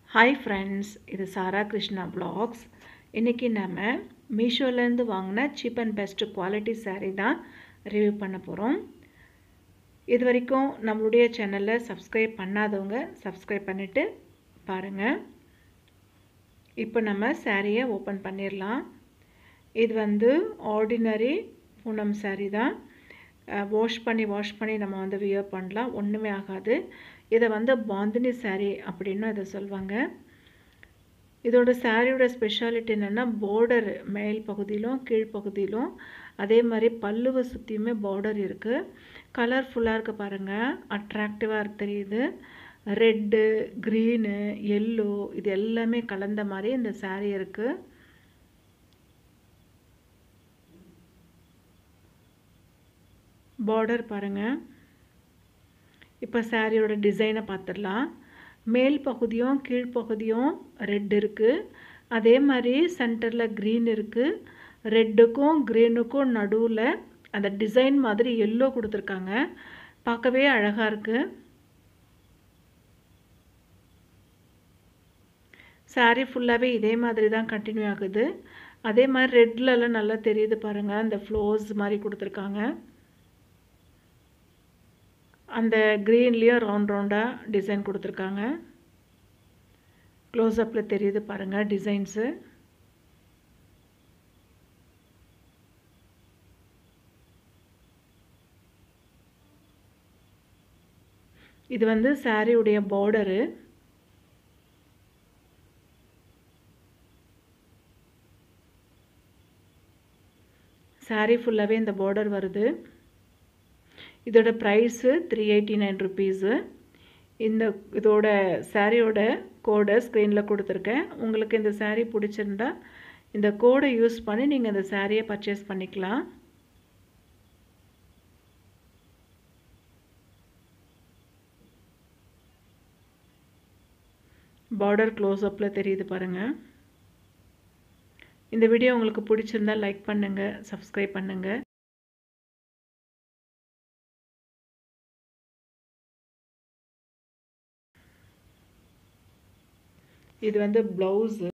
hi friends இது சாரா Krishna blocks இன்றைக்கி நம்ம மீஷோலேருந்து வாங்கின cheap and best quality saree தான் ரிவ்யூ பண்ண போகிறோம் இது வரைக்கும் நம்மளுடைய சேனலில் சப்ஸ்கிரைப் பண்ணாதவங்க சப்ஸ்கிரைப் பண்ணிவிட்டு பாருங்கள் இப்போ நம்ம சாரியை ஓப்பன் பண்ணிடலாம் இது வந்து ஆர்டினரி பூனம் saree தான் வாஷ் பண்ணி வாஷ் பண்ணி நம்ம வந்து வியர் பண்ணலாம் ஒன்றுமே ஆகாது இதை வந்து பாந்தினி saree அப்படின்னு இதை சொல்லுவாங்க இதோட சாரியோட ஸ்பெஷாலிட்டி என்னென்னா பார்டர் மேல் பகுதியிலும் கீழ்ப்பகுதியிலும் அதே மாதிரி பல்லுவை சுற்றியுமே பார்டர் இருக்குது கலர்ஃபுல்லாக இருக்குது பாருங்கள் அட்ராக்டிவாக தெரியுது ரெட்டு க்ரீனு எல்லோ இது எல்லாமே கலந்த மாதிரி இந்த saree இருக்குது பார்டர் பாருங்கள் இப்போ சாரியோட டிசைனை பார்த்துடலாம் மேல் பகுதியும் கீழ்ப்பகுதியும் ரெட் இருக்குது அதே மாதிரி சென்டரில் க்ரீன் இருக்குது ரெட்டுக்கும் க்ரீனுக்கும் நடுவில் அந்த டிசைன் மாதிரி எல்லோ கொடுத்துருக்காங்க பார்க்கவே அழகாக இருக்குது சாரீ ஃபுல்லாகவே இதே மாதிரி தான் கண்டினியூ ஆகுது அதே மாதிரி ரெட்லலாம் நல்லா தெரியுது பாருங்கள் அந்த ஃப்ளோர்ஸ் மாதிரி கொடுத்துருக்காங்க அந்த க்ரீன்லேயும் ரவுண்ட் ரவுண்டாக டிசைன் கொடுத்துருக்காங்க க்ளோஸ்அப்பில் தெரியுது பாருங்கள் டிசைன்ஸு இது வந்து சாரியுடைய பார்டரு சாரீ ஃபுல்லாகவே இந்த பார்டர் வருது இதோட price three eighty nine rupees இந்த இதோட சாரியோட கோடை ஸ்க்ரீனில் கொடுத்துருக்கேன் உங்களுக்கு இந்த சாரீ பிடிச்சிருந்தா இந்த கோடை யூஸ் பண்ணி நீங்கள் இந்த சாரியை பர்ச்சேஸ் பண்ணிக்கலாம் பார்டர் க்ளோஸ்அப்பில் தெரியுது பாருங்கள் இந்த வீடியோ உங்களுக்கு பிடிச்சிருந்தா லைக் பண்ணுங்கள் சப்ஸ்கிரைப் பண்ணுங்கள் இது வந்து ப்ளவுஸு